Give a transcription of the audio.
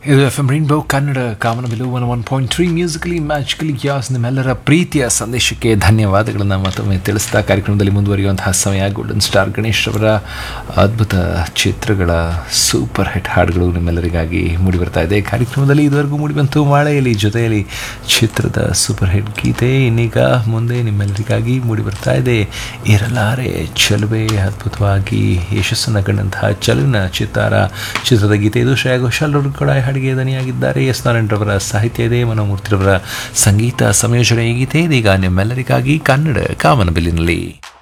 ಇದು F M rainbow Kannada ಕಾಮನಬಿಲು one one point three musically magically ಯಾಸ್ ನಿಮ್ಮೆಲ್ಲರ ಪ್ರೀತಿಯ ಸಂದೇಶಕ್ಕೆ ಧನ್ಯವಾದಗಳನ್ನು ಮತ್ತೊಮ್ಮೆ ತಿಳಿಸ್ತಾ ಕಾರ್ಯಕ್ರಮದಲ್ಲಿ ಮುಂದುವರಿಯುವಂತಹ ಸಮಯ ಗೋಲ್ಡನ್ ಸ್ಟಾರ್ ಗಣೇಶ್ ಅವರ ಅದ್ಭುತ ಚಿತ್ರಗಳ ಸೂಪರ್ ಹಿಟ್ ಹಾಡುಗಳು ನಿಮ್ಮೆಲ್ಲರಿಗಾಗಿ ಮೂಡಿಬರ್ತಾ ಇದೆ ಕಾರ್ಯಕ್ರಮದಲ್ಲಿ ಇದುವರೆಗೂ ಮೂಡಿಬಂತು ಮಾಳೆಯಲ್ಲಿ ಜೊತೆಯಲ್ಲಿ ಚಿತ್ರದ ಸೂಪರ್ ಹಿಟ್ ಗೀತೆ ಇನ್ನೀಗ ಮುಂದೆ ನಿಮ್ಮೆಲ್ಲರಿಗಾಗಿ ಮೂಡಿಬರ್ತಾ ಇದೆ ಇರಲಾರೆ ಚಲುವೆ ಅದ್ಭುತವಾಗಿ ಯಶಸ್ಸನ್ನು ಕಂಡಂತಹ ಚಲುವಿನ ಚಿತ್ತಾರ ಚಿತ್ರದ ಗೀತೆ ಇದು ಶ್ರೇಯಾ ಘೋಷಾಲ್ ಅವರು ಕೂಡ ಹಾಡಿಗೆ ದನಿಯಾಗಿದ್ದಾರೆ ಎಸ್ ನಾರಾಯಣರವರ ಸಾಹಿತ್ಯ ಇದೆ ಮನೋಮೂರ್ತಿರವರ ಸಂಗೀತ ಸಂಯೋಜನೆ ಈ ಗೀತೆ ಇದೀಗ ನಿಮ್ಮೆಲ್ಲರಿಗಾಗಿ ಕನ್ನಡ ಕಾಮನಬಿಲ್ಲಿನಲ್ಲಿ